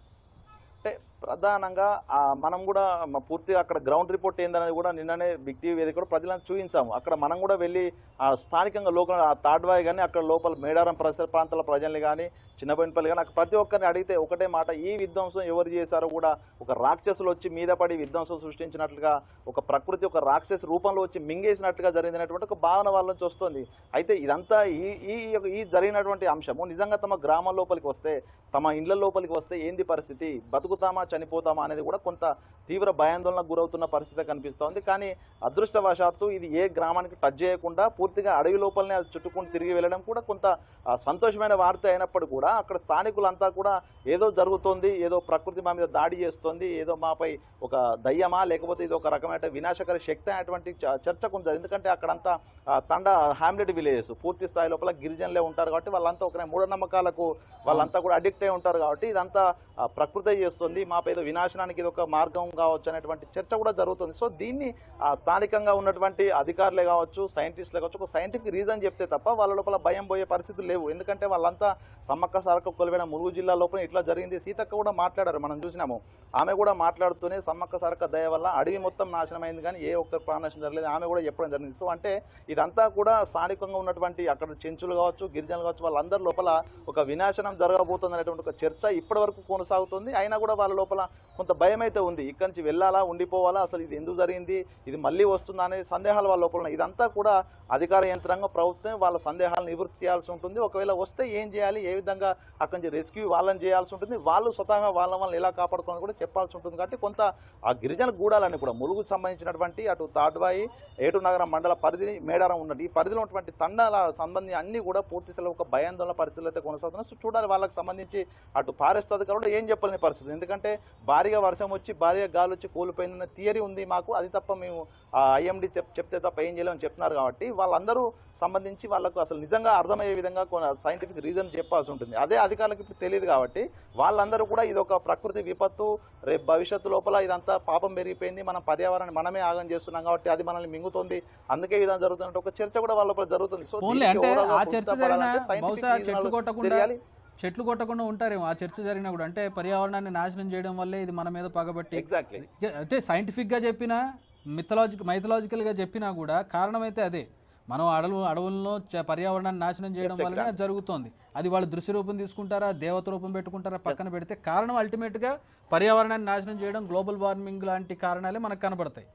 అంటే ప్రధానంగా ఆ, మనం కూడా మ- పూర్తిగా అక్కడ గ్రౌండ్ రిపోర్ట్ ఏందనేది కూడా నిన్ననే బిగ్ టీవీ వేదిక కూడా ప్రజలను చూపించాము అక్కడ మనం కూడా వెళ్ళి ఆ స్థానికంగా లోకల్ ఆ తాడ్వాయి కానీ అక్కడ లోపల మేడారం పరిసర ప్రాంతాల ప్రజల్ని కానీ చిన్నబోయినపల్లి కానీ అక్కడ ప్రతి ఒక్కరిని అడిగితే ఒకటే మాట ఈ విధ్వంసం ఎవరు చేశారో కూడా ఒక రాక్షసులు వచ్చి మీద పడి విధ్వంసం సృష్టించినట్లుగా ఒక ప్రకృతి ఒక రాక్షస రూపంలో వచ్చి మింగేసినట్టుగా జరిగినటువంటి ఒక భావన వాళ్ళ నుంచి వస్తుంది అయితే ఇదంతా ఈ ఈ యొక్క- ఈ జరిగినటువంటి అంశము నిజంగా తమ గ్రామం లోపలికి వస్తే తమ ఇండ్ల లోపలికి వస్తే ఏంది పరిస్థితి బతుకుతామా చనిపోతామా అనేది కూడా కొంత తీవ్ర భయాందోళనకు గురవుతున్న పరిస్థితి కనిపిస్తోంది కానీ అదృష్టవశాత్తు ఇది ఏ గ్రామానికి టచ్ చేయకుండా పూర్తిగా అడవి లోపలనే అది చుట్టుకుంటూ తిరిగి వెళ్ళడం కూడా కొంత ఆ, సంతోషమైన వార్త అయినప్పుడు కూడా అక్కడ స్థానికులంతా కూడా ఏదో జరుగుతోంది ఏదో ప్రకృతి మా మీద దాడి చేస్తోంది ఏదో మాపై ఒక దయ్యమా లేకపోతే ఇది ఒక రకమైన వినాశకర శక్తి అనేటువంటి చ- చర్చ కొంత ఎందుకంటే అక్కడంతా ఆ, తండ హ్యామ్లెట్ విలేజెస్ పూర్తి స్థాయి లోపల గిరిజనులే ఉంటారు కాబట్టి వాళ్ళంతా ఒక మూఢనమ్మకాలకు వాళ్ళంతా కూడా అడిక్ట్ అయి ఉంటారు కాబట్టి ఇదంతా ఆ, ప్రకృతి చేస్తుంది మాపై ఏదో వినాశనానికి ఇది ఒక మార్గం కావచ్చు అనేటువంటి చర్చ కూడా జరుగుతుంది సో దీన్ని ఆ, స్థానికంగా ఉన్నటువంటి అధికారులే కావచ్చు సైంటిస్టులే కావచ్చు ఒక సైంటిఫిక్ రీజన్ చెప్తే తప్ప వాళ్ళ లోపల భయం పోయే పరిస్థితులు లేవు ఎందుకంటే వాళ్ళంతా సమ్మక్క సారక్క కొలివైన ములుగు జిల్లా లోపల ఇట్లా జరిగింది సీతక్క కూడా మాట్లాడారు మనం చూసినాము ఆమె కూడా మాట్లాడుతూనే సమ్మక్క సారక్క దయ వల్ల అడవి మొత్తం నాశనం అయింది కానీ ఏ ఒక్క ప్రాణనాశనం జరగలేదు ఆమె కూడా చెప్పడం జరిగింది సో అంటే ఇదంతా కూడా స్థానికంగా ఉన్నటువంటి అక్కడ చెంచులు కావచ్చు గిరిజనులు కావచ్చు వాళ్ళందరి లోపల ఒక వినాశనం జరగబోతుంది అనేటువంటి ఒక చర్చ ఇప్పటి వరకు కొనసాగుతుంది అయినా కూడా వాళ్ళ లోపల కొంత భయం అయితే ఉంది ఇక్కడి నుంచి వెళ్ళాలా ఉండిపోవాలా అసలు ఇది ఎందుకు జరిగింది ఇది మళ్ళీ వస్తుందా అనే సందేహాలు వాళ్ళ లోపల ఉన్నాయి ఇదంతా కూడా అధికార యంత్రాంగం ప్రభుత్వం వాళ్ళ సందేహాలను నివృత్తి చేయాల్సి ఉంటుంది ఒకవేళ వస్తే ఏం చేయాలి ఏ విధంగా అక్కడి నుంచి రెస్క్యూ వాళ్ళని చేయాల్సి ఉంటుంది వాళ్ళు స్వతహాగా వాళ్ళ వాళ్ళని ఎలా కాపాడుకోవాలని కూడా చెప్పాల్సి ఉంటుంది కాబట్టి కొంత ఆ గిరిజన గూడాలని కూడా ములుగుకు సంబంధించినటువంటి అటు తాడ్వాయి ఏటు నగరం మండల పరిధి మేడారం ఉన్నది ఈ పరిధిలో ఉన్నటువంటి తండాల సంబంధించి అన్ని కూడా పూర్తి స్థాయిలో ఒక భయాందోళన పరిస్థితులు అయితే కొనసాగుతున్నాయి సో చూడాలి వాళ్ళకి సంబంధించి అటు ఫారెస్ట్ అధికారులు ఏం చెప్పలేని పరిస్థితి ఎందుకంటే భారీగా వర్షం వచ్చి భారీగా గాలి వచ్చి కూలిపోయిందన్న థియరీ ఉంది మాకు అది తప్ప మేము ఐఎండి చెప్తే తప్ప ఏం చేయలేమని చెప్తున్నారు కాబట్టి వాళ్ళందరూ సంబంధించి వాళ్ళకు అసలు నిజంగా అర్థమయ్యే విధంగా కొన్ని సైంటిఫిక్ రీజన్ చెప్పాల్సి ఉంటుంది అదే అధికారులకు ఇప్పుడు తెలియదు కాబట్టి వాళ్ళందరూ కూడా ఇది ఒక ప్రకృతి విపత్తు రేపు భవిష్యత్తు లోపల ఇదంతా పాపం పెరిగిపోయింది మనం పర్యావరణాన్ని మనమే ఆగం చేస్తున్నాం కాబట్టి అది మనల్ని మింగుతుంది అందుకే ఈ విధంగా జరుగుతున్నట్టు ఒక చర్చ కూడా వాళ్ళ లోపల జరుగుతుంది సో ఓన్లీ దీనికి అంటే overall గా ఆ చర్చ పూర్తిగా జరిగిన పడాలంటే scientific బహుశా reason చెట్లు వాళ్ళు కొట్టకుండా తెలియాలి చెట్లు కొట్టకుండా ఉంటారేమో ఆ చర్చ జరిగినా కూడా అంటే పర్యావరణాన్ని నాశనం చేయడం వల్లే ఇది మన మీద పగబట్టి ఎగ్జాక్ట్లీ అంటే సైంటిఫిక్గా చెప్పినా మిథలాజిక్ మైథలాజికల్గా చెప్పినా కూడా కారణం అయితే అదే మనం అడవు అడవుల్లో చ- పర్యావరణాన్ని నాశనం చేయడం Yes, వల్లనే అది జరుగుతోంది అది వాళ్ళు దృశ్య రూపం తీసుకుంటారా దేవత రూపం పెట్టుకుంటారా పక్కన పెడితే కారణం అల్టిమేట్గా పర్యావరణాన్ని నాశనం చేయడం గ్లోబల్ వార్మింగ్ లాంటి కారణాలే మనకు కనబడతాయి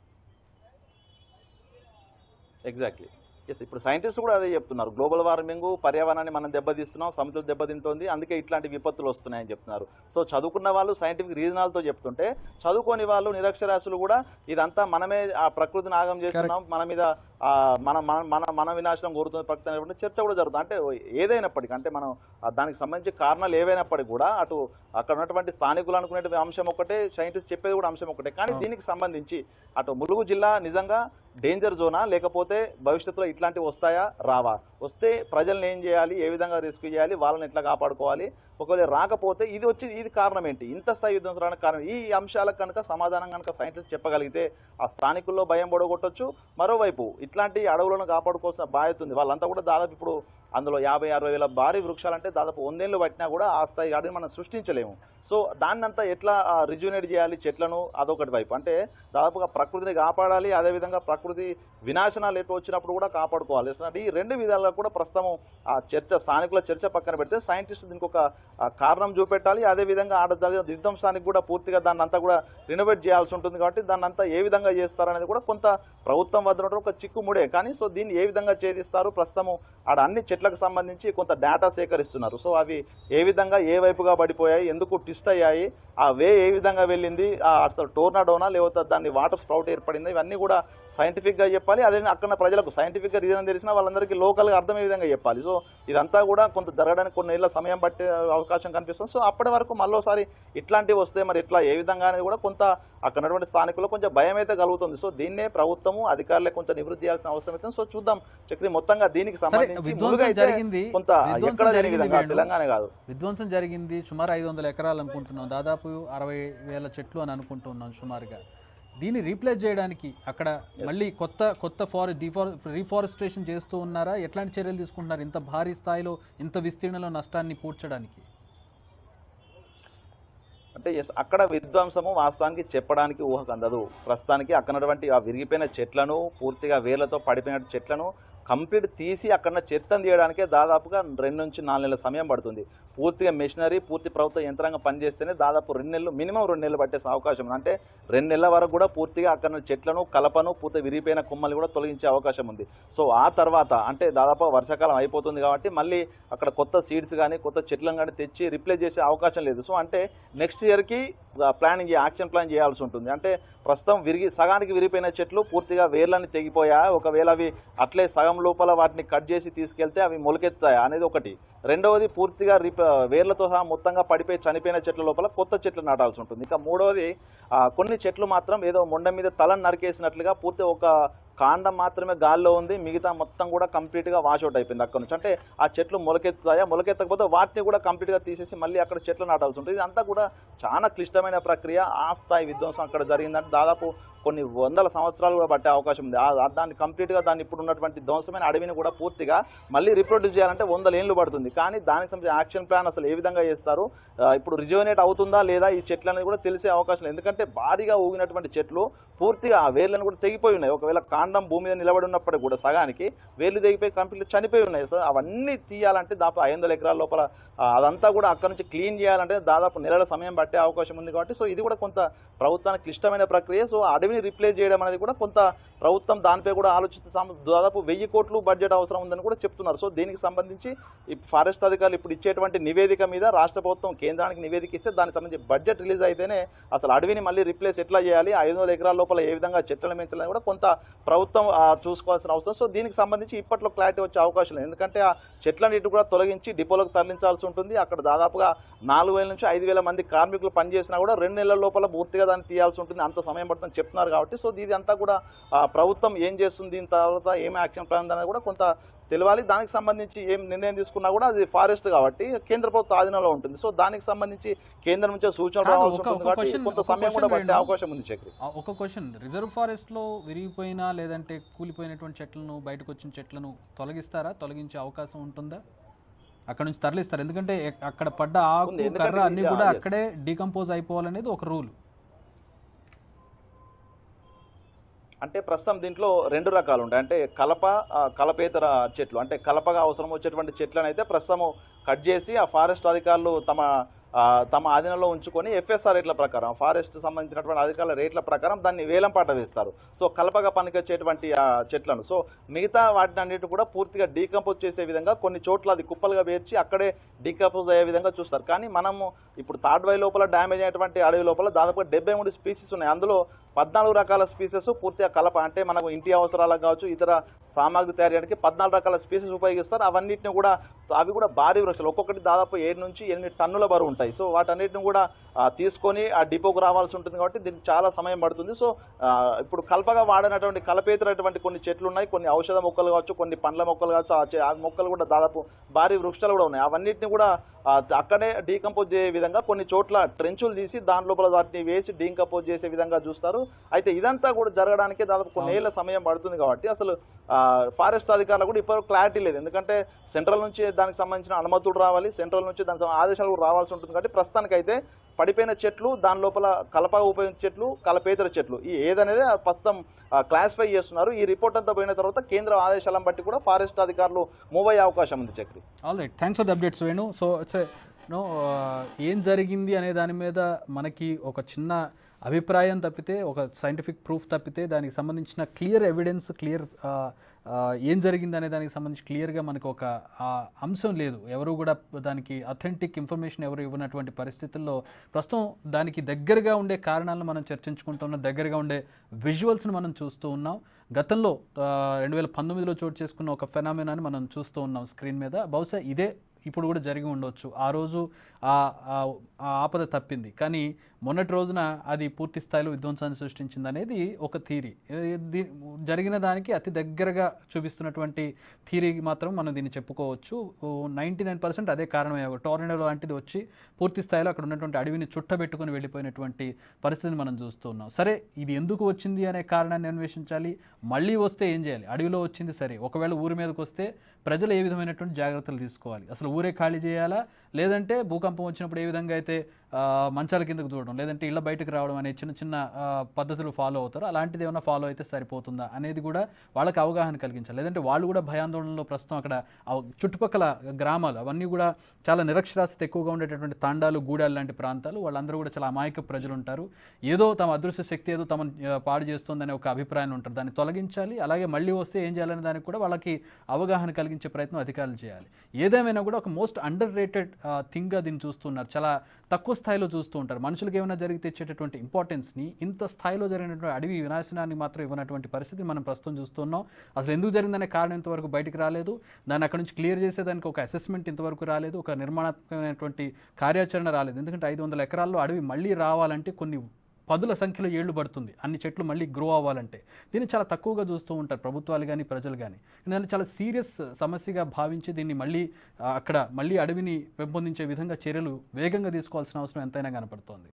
ఎగ్జాక్ట్లీ ఎస్ ఇప్పుడు సైంటిస్ట్ కూడా అదే చెప్తున్నారు గ్లోబల్ వార్మింగ్ పర్యావరణాన్ని మనం దెబ్బతీస్తున్నాం సముద్రం దెబ్బతింటోంది అందుకే ఇట్లాంటి విపత్తులు వస్తున్నాయని చెప్తున్నారు సో చదువుకున్న వాళ్ళు సైంటిఫిక్ రీజనాలతో చెప్తుంటే చదువుకోని వాళ్ళు నిరక్షరాస్యులు కూడా ఇదంతా మనమే ఆ ప్రకృతిని ఆగం చేస్తున్నాం మన మీద ఆ, మన మన మన మన వినాశనం కోరుతుంది ప్రకృతి అనేటువంటి చర్చ కూడా జరుగుతుంది అంటే ఏదైనప్పటికీ అంటే మనం ఆ దానికి సంబంధించి కారణాలు ఏవైనప్పటికీ కూడా అటు అక్కడ ఉన్నటువంటి స్థానికులు అనుకునే అంశం ఒకటే సైంటిస్ట్ చెప్పేది కూడా అంశం ఒకటే కానీ దీనికి సంబంధించి అటు ములుగు జిల్లా నిజంగా డేంజర్ జోనా లేకపోతే భవిష్యత్తులో ఇట్లాంటివి వస్తాయా రావా వస్తే ప్రజల్ని ఏం చేయాలి ఏ విధంగా రెస్క్యూ చేయాలి వాళ్ళని ఎట్లా కాపాడుకోవాలి ఒకవేళ రాకపోతే ఇది వచ్చి ఇది కారణం ఏంటి ఇంత స్థాయి యుద్ధం రావడానికి కారణం ఈ అంశాలకు కనుక సమాధానం కనుక సైంటిస్ట్ చెప్పగలిగితే ఆ స్థానికుల్లో భయం పడగొట్టొచ్చు మరోవైపు ఇట్లాంటి అడవులను కాపాడుకోవాల్సిన బాధ్యత ఉంది వాళ్ళంతా కూడా దాదాపు ఇప్పుడు అందులో యాభై అరవై వేల భారీ వృక్షాలంటే దాదాపు వందేళ్ళు పట్టినా కూడా ఆ స్థాయి అడవిని మనం సృష్టించలేము సో దాన్నంతా ఎట్లా రిజ్యూనేట్ చేయాలి చెట్లను అదొకటి వైపు అంటే దాదాపుగా ప్రకృతిని కాపాడాలి అదేవిధంగా ప్రకృతి వినాశనాలు ఎటు వచ్చినప్పుడు కూడా కాపాడుకోవాలి అంటే ఈ రెండు విధాలుగా కూడా ప్రస్తుతం ఆ చర్చ స్థానికుల చర్చ పక్కన పెడితే సైంటిస్ట్ దీనికి ఒక ఆ, కారణం చూపెట్టాలి అదేవిధంగా ఆడ జరిగిన విధ్వంసానికి కూడా పూర్తిగా దాన్ని అంతా కూడా రినోవేట్ చేయాల్సి ఉంటుంది కాబట్టి దాన్ని అంతా ఏ విధంగా చేస్తారనేది కూడా కొంత ప్రభుత్వం వద్ద ఉన్నటువంటి ఒక చిక్కుముడే కానీ సో దీన్ని ఏ విధంగా ఛేదిస్తారు ప్రస్తుతం ఆడ అన్ని చెట్లు చెట్లకు సంబంధించి కొంత డేటా సేకరిస్తున్నారు సో అవి ఏ విధంగా ఏ వైపుగా పడిపోయాయి ఎందుకు ట్విస్ట్ అయ్యాయి ఆ వే ఏ విధంగా వెళ్ళింది ఆ అసలు టోర్నాడోనా లేకపోతే దాన్ని వాటర్ స్ప్రౌట్ ఏర్పడింది ఇవన్నీ కూడా సైంటిఫిక్గా చెప్పాలి అదే అక్కడ ప్రజలకు సైంటిఫిక్గా రీజన్ తెలిసినా వాళ్ళందరికీ లోకల్గా అర్థమయ్యే విధంగా చెప్పాలి సో ఇదంతా కూడా కొంత జరగడానికి కొన్ని ఏళ్ళ సమయం పట్టే అవకాశం కనిపిస్తుంది సో అప్పటి వరకు మళ్ళీసారి ఇట్లాంటివి వస్తే మరి ఇట్లా ఏ విధంగా అనేది కూడా కొంత అక్కడ ఉన్నటువంటి స్థానికులు కొంచెం భయం అయితే కలుగుతుంది సో దీన్నే ప్రభుత్వము అధికారులే కొంచెం నివృత్తి చేయాల్సిన అవసరం అయితే సో చూద్దాం చక్రి మొత్తంగా దీనికి సరే సంబంధించి ముందుగా విధ్వంసం అయితే జరిగింది కొంత విధ్వంసం ఎక్కడ జరిగే జరిగింది విధంగా వేణు. తెలంగాణ కాదు విధ్వంసం జరిగింది సుమారు ఐదు వందల ఎకరాలు అనుకుంటున్నాం దాదాపు అరవై వేల చెట్లు అని అనుకుంటున్నాం సుమారుగా దీన్ని రీప్లేస్ చేయడానికి అక్కడ మళ్ళీ కొత్త కొత్త ఫారె డిఫార్ రీఫారెస్ట్రేషన్ చేస్తూ ఉన్నారా ఎట్లాంటి చర్యలు తీసుకుంటున్నారు ఇంత భారీ స్థాయిలో ఇంత విస్తీర్ణంలో నష్టాన్ని పూడ్చడానికి అంటే ఎస్ అక్కడ విధ్వంసము వాస్తవానికి చెప్పడానికి ఊహకు అందదు ప్రస్తుతానికి అక్కడ ఉన్నటువంటి ఆ విరిగిపోయిన చెట్లను పూర్తిగా వేర్లతో పడిపోయిన చెట్లను కంప్లీట్ తీసి అక్కడ చెత్తను తీయడానికే దాదాపుగా రెండు నుంచి నాలుగు నెలల సమయం పడుతుంది పూర్తిగా మెషినరీ పూర్తి ప్రభుత్వ యంత్రాంగం పనిచేస్తేనే దాదాపు రెండు నెలలు మినిమం రెండు నెలలు పట్టే అవకాశం ఉంది అంటే రెండు నెలల వరకు కూడా పూర్తిగా అక్కడ ఉన్న చెట్లను కలపను పూర్తి విరిగిపోయిన కొమ్మలు కూడా తొలగించే అవకాశం ఉంది సో ఆ తర్వాత అంటే దాదాపు వర్షాకాలం అయిపోతుంది కాబట్టి మళ్ళీ అక్కడ కొత్త సీడ్స్ కానీ కొత్త చెట్లను కానీ తెచ్చి రిప్లేస్ చేసే అవకాశం లేదు సో అంటే నెక్స్ట్ ఇయర్కి ప్లానింగ్ యాక్షన్ ప్లాన్ చేయాల్సి ఉంటుంది అంటే ప్రస్తుతం విరిగి సగానికి విరిగిపోయిన చెట్లు పూర్తిగా వేర్లని తెగిపోయా ఒకవేళ అవి అట్లే సగం లోపల వాటిని కట్ చేసి తీసుకెళ్తే అవి మొలకెత్తాయా అనేది ఒకటి రెండవది పూర్తిగా రిప వేర్లతో సహా మొత్తంగా పడిపోయి చనిపోయిన చెట్ల లోపల కొత్త చెట్లు నాటాల్సి ఉంటుంది ఇంకా మూడవది ఆ, కొన్ని చెట్లు మాత్రం ఏదో మొండ మీద తలను నరికేసినట్లుగా పూర్తి ఒక కాండం మాత్రమే గాల్లో ఉంది మిగతా మొత్తం కూడా కంప్లీట్గా వాషౌట్ అయిపోయింది అక్కడ నుంచి అంటే ఆ చెట్లు మొలకెత్తుతాయా మొలకెత్తకపోతే వాటిని కూడా కంప్లీట్గా తీసేసి మళ్ళీ అక్కడ చెట్లు నాటాల్సి ఉంటుంది ఇదంతా కూడా చాలా క్లిష్టమైన ప్రక్రియ ఆ స్థాయి విధ్వంసం అక్కడ జరిగిందంటే దాదాపు కొన్ని వందల సంవత్సరాలు కూడా పట్టే అవకాశం ఉంది ఆ- ఆ దాన్ని కంప్లీట్గా దాన్ని ఇప్పుడు ఉన్నటువంటి ధ్వంసమైన అడవిని కూడా పూర్తిగా మళ్ళీ రిప్రొడ్యూస్ చేయాలంటే వందల ఏళ్ళు పడుతుంది కానీ దానికి సంబంధించిన యాక్షన్ ప్లాన్ అసలు ఏ విధంగా చేస్తారు ఆ, ఇప్పుడు రిజువనేట్ అవుతుందా లేదా ఈ చెట్లు అనేది కూడా తెలిసే అవకాశం లేదు ఎందుకంటే భారీగా ఊగినటువంటి చెట్లు పూర్తిగా ఆ వేర్లను కూడా తెగిపోయి ఉన్నాయి ఒకవేళ కాండం భూమి మీద నిలబడి ఉన్నప్పటికీ కూడా సగానికి వేర్లు తెగిపోయి కంప్లీట్ చనిపోయి ఉన్నాయి సో అవన్నీ తీయాలంటే దాదాపు ఐదు వందల ఎకరాల లోపల ఆ, అదంతా కూడా అక్కడ నుంచి క్లీన్ చేయాలంటే దాదాపు నెలల సమయం పట్టే అవకాశం ఉంది కాబట్టి సో ఇది కూడా కొంత ప్రభుత్వానికి క్లిష్టమైన ప్రక్రియ సో అడవిని రిప్లేస్ చేయడం అనేది కూడా కొంత ప్రభుత్వం దానిపై కూడా ఆలోచిస్తూ సం- దాదాపు వెయ్యి కోట్లు బడ్జెట్ అవసరం ఉందని కూడా చెప్తున్నారు సో దీనికి సంబంధించి ఈ ఫారెస్ట్ అధికారులు ఇప్పుడు ఇచ్చేటువంటి నివేదిక మీద రాష్ట్ర ప్రభుత్వం కేంద్రానికి నివేదిక ఇస్తే దానికి సంబంధించి బడ్జెట్ రిలీజ్ అయితేనే అసలు అడవిని మళ్ళీ రిప్లేస్ ఎట్లా చేయాలి ఐదు వందల ఎకరాల లోపల ఏ విధంగా చెట్లను పెంచాలని కూడా కొంత ప్రభుత్వం ఆ, చూసుకోవాల్సిన అవసరం సో దీనికి సంబంధించి ఇప్పట్లో క్లారిటీ వచ్చే అవకాశం లేదు ఎందుకంటే ఆ చెట్లన్నిటి కూడా తొలగించి డిపోలకు తరలించాల్సి ఉంటుంది అక్కడ దాదాపుగా నాలుగు వేల నుంచి ఐదు వేల మంది కార్మికులు పనిచేసినా కూడా రెండు నెలల లోపల పూర్తిగా దాన్ని తీయాల్సి ఉంటుంది అంత సమయం పడుతుందని చెప్తున్నారు కాబట్టి సో ఇది అంతా కూడా ఆ, ప్రభుత్వం ఏం చేస్తుంది దీని తర్వాత ఏం యాక్షన్ ప్లాన్ అనేది కూడా కొంత తెలియాలి దానికి సంబంధించి ఏం నిర్ణయం తీసుకున్నా కూడా అది ఫారెస్ట్ కాబట్టి కేంద్ర ప్రభుత్వ ఆధీనంలో ఉంటుంది సో దానికి సంబంధించి కేంద్రం నుంచి సూచనలు కాదు, రావాల్సి ఒక- ఉంటుంది ఒక కాబట్టి question- కొంత ఒక సమయం కూడా question పట్టే వేణు. అవకాశం ఉంది చక్రి ఆ, ఒక క్వశ్చన్ రిజర్వ్ ఫారెస్ట్లో విరిగిపోయిన లేదంటే కూలిపోయినటువంటి చెట్లను బయటకు వచ్చిన చెట్లను తొలగిస్తారా తొలగించే అవకాశం ఉంటుందా అక్కడ నుంచి తరలిస్తారు ఎందుకంటే ఎక్- అక్కడ పడ్డ ఆకు ఉంది, ఎందుకంటే కర్ర అన్ని ఇది- కూడా yes. అక్కడే డీకంపోజ్ అయిపోవాలనేది ఒక రూల్ అంటే ప్రస్తుతం దీంట్లో రెండు రకాలు ఉంటాయి అంటే కలప ఆ, కలపేతర చెట్లు అంటే కలపగా అవసరం వచ్చేటువంటి చెట్లను అయితే ప్రస్తుతం కట్ చేసి ఆ ఫారెస్ట్ అధికారులు తమ ఆ, తమ ఆధీనంలో ఉంచుకొని ఎఫ్ఎస్ఆర్ రేట్ల ప్రకారం ఫారెస్ట్ సంబంధించినటువంటి అధికారుల రేట్ల ప్రకారం దాన్ని వేలం పాట వేస్తారు సో కలపగా పనికొచ్చేటువంటి ఆ చెట్లను సో మిగతా వాటిని అన్నిటి కూడా పూర్తిగా డీకంపోజ్ చేసే విధంగా కొన్ని చోట్ల అది కుప్పలుగా పేర్చి అక్కడే డీకంపోజ్ అయ్యే విధంగా చూస్తారు కానీ మనము ఇప్పుడు తాడ్వై లోపల డ్యామేజ్ అయినటువంటి అడవి లోపల దాదాపు డెబ్బై మూడు స్పీసీస్ ఉన్నాయి అందులో పద్నాలుగు రకాల స్పీసెస్ పూర్తిగా కలప అంటే మనకు ఇంటి అవసరాలకు కావచ్చు ఇతర సామాగ్రి తయారు చేయడానికి పద్నాలుగు రకాల స్పీసెస్ ఉపయోగిస్తారు అవన్నిటిని కూడా అవి కూడా భారీ వృక్షాలు ఒక్కొక్కటి దాదాపు ఏడు నుంచి ఎనిమిది టన్నుల బరువు ఉంటాయి సో వాటన్నిటిని కూడా ఆ, తీసుకొని ఆ డిపోకు రావాల్సి ఉంటుంది కాబట్టి దీనికి చాలా సమయం పడుతుంది సో ఆ, ఇప్పుడు కలపగా వాడినటువంటి కలపేతరటువంటి కొన్ని చెట్లు ఉన్నాయి కొన్ని ఔషధ మొక్కలు కావచ్చు కొన్ని పండ్ల మొక్కలు కావచ్చు ఆ చె- ఆ మొక్కలు కూడా దాదాపు భారీ వృక్షాలు కూడా ఉన్నాయి అవన్నిటిని కూడా ఆ, అక్కడే డీకంపోజ్ చేసే విధంగా కొన్ని చోట్ల ట్రెంచులు తీసి దాని లోపల వాటిని వేసి డీకంపోజ్ చేసే విధంగా చూస్తారు అయితే ఇదంతా కూడా జరగడానికి దాదాపు కొన్ని ఏళ్ళ సమయం పడుతుంది కాబట్టి అసలు ఆ, ఫారెస్ట్ అధికారులు కూడా ఇప్పుడు క్లారిటీ లేదు ఎందుకంటే సెంట్రల్ నుంచి దానికి సంబంధించిన అనుమతులు రావాలి సెంట్రల్ నుంచి దానికి సంబంధించిన ఆదేశాలు కూడా రావాల్సి ఉంటుంది కాబట్టి ప్రస్తుతానికైతే పడిపోయిన చెట్లు దాని లోపల కలపగా ఉపయోగించే చెట్లు కలపేతర చెట్లు ఈ ఏదనేది ఆ ప్రస్తుతం క్లాసిఫై చేస్తున్నారు ఈ రిపోర్ట్ అంతా పోయిన తర్వాత కేంద్ర ఆదేశాలను బట్టి కూడా ఫారెస్ట్ అధికారులు మూవ్ అయ్యే అవకాశం ఉంది Chakri all right thanks for the updates Venu so it's no ఏం జరిగింది అనే దాని మీద మనకి ఒక చిన్న అభిప్రాయం తప్పితే ఒక సైంటిఫిక్ ప్రూఫ్ తప్పితే దానికి సంబంధించిన క్లియర్ ఎవిడెన్స్ క్లియర్ ఏం జరిగింది అనే దానికి సంబంధించి క్లియర్గా మనకు ఒక ఆ, అంశం లేదు ఎవరు కూడా దానికి అథెంటిక్ ఇన్ఫర్మేషన్ ఎవరు ఇవ్వనటువంటి పరిస్థితుల్లో ప్రస్తుతం దానికి దగ్గరగా ఉండే కారణాలను మనం చర్చించుకుంటున్నాం దగ్గరగా ఉండే విజువల్స్ని మనం చూస్తూ ఉన్నాం గతంలో రెండు వేల పంతొమ్మిదిలో చోటు చేసుకున్న ఒక ఫెనామినాని మనం చూస్తూ ఉన్నాం స్క్రీన్ మీద బహుశా ఇదే ఇప్పుడు కూడా జరిగి ఉండొచ్చు ఆ రోజు ఆ ఆ- ఆ ఆపద తప్పింది కానీ మొన్నటి రోజున అది పూర్తి స్థాయిలో విధ్వంసాన్ని సృష్టించింది అనేది ఒక థీరీ జరిగిన దానికి అతి దగ్గరగా చూపిస్తున్నటువంటి థీరీ మాత్రం మనం దీన్ని చెప్పుకోవచ్చు నైంటీ నైన్ పర్సెంట్ అదే కారణమే టోర్నడో లాంటిది వచ్చి పూర్తి స్థాయిలో అక్కడ ఉన్నటువంటి అడవిని చుట్టబెట్టుకుని వెళ్ళిపోయినటువంటి పరిస్థితిని మనం చూస్తూ ఉన్నాం సరే ఇది ఎందుకు వచ్చింది అనే కారణాన్ని అన్వేషించాలి మళ్ళీ వస్తే ఏం చేయాలి అడవిలో వచ్చింది సరే ఒకవేళ ఊరి మీదకి వస్తే ప్రజలు ఏ విధమైనటువంటి జాగ్రత్తలు తీసుకోవాలి అసలు ఊరే ఖాళీ చేయాలా లేదంటే భూకంపం వచ్చినప్పుడు ఏ విధంగా అయితే ఆ, మంచాల కిందకు దూడడం లేదంటే ఇళ్ళ బయటకు రావడం అనే చిన్న చిన్న ఆ, పద్ధతులు ఫాలో అవుతారు అలాంటిది ఏమైనా ఫాలో అయితే సరిపోతుందా అనేది కూడా వాళ్ళకి అవగాహన కలిగించాలి లేదంటే వాళ్ళు కూడా భయాందోళనలో ప్రస్తుతం అక్కడ ఆ చుట్టుపక్కల గ్రామాలు అవన్నీ కూడా చాలా నిరక్షరాస్యత ఎక్కువగా ఉండేటటువంటి తాండాలు గూడాలు లాంటి ప్రాంతాలు వాళ్ళందరూ కూడా చాలా అమాయక ప్రజలు ఉంటారు ఏదో తమ అదృశ్య శక్తి ఏదో తమను ఆ, పాడు చేస్తుందనే ఒక అభిప్రాయం ఉంటారు దాన్ని తొలగించాలి అలాగే మళ్ళీ వస్తే ఏం చేయాలనే దానికి కూడా వాళ్ళకి అవగాహన కలిగించే ప్రయత్నం అధికారులు చేయాలి ఏదేమైనా కూడా ఒక మోస్ట్ అండర్ రేటెడ్ థింగ్గా దీన్ని చూస్తున్నారు చాలా తక్కువ స్థాయిలో చూస్తూ ఉంటారు మనుషులకు ఏమైనా జరిగితే ఇచ్చేటటువంటి ఇంపార్టెన్స్ని ఇంత స్థాయిలో జరిగినటువంటి అడవి వినాశనాన్ని మాత్రం ఇవ్వనటువంటి పరిస్థితి మనం ప్రస్తుతం చూస్తున్నాం అసలు ఎందుకు జరిగిందనే కారణం ఇంతవరకు బయటికి రాలేదు దాన్ని అక్కడ నుంచి క్లియర్ చేసేదానికి ఒక అసెస్మెంట్ ఇంతవరకు రాలేదు ఒక నిర్మాణాత్మకమైనటువంటి కార్యాచరణ రాలేదు ఎందుకంటే ఐదు వందల ఎకరాల్లో అడవి మళ్ళీ రావాలంటే కొన్ని పదుల సంఖ్యలో ఏళ్లు పడుతుంది అన్ని చెట్లు మళ్ళీ గ్రో అవ్వాలంటే దీన్ని చాలా తక్కువగా చూస్తూ ఉంటారు ప్రభుత్వాలు కానీ ప్రజలు కానీ దాన్ని చాలా సీరియస్ సమస్యగా భావించి దీన్ని మళ్ళీ ఆ, అక్కడ మళ్ళీ అడవిని పెంపొందించే విధంగా చర్యలు వేగంగా తీసుకోవాల్సిన అవసరం ఎంతైనా కనపడుతోంది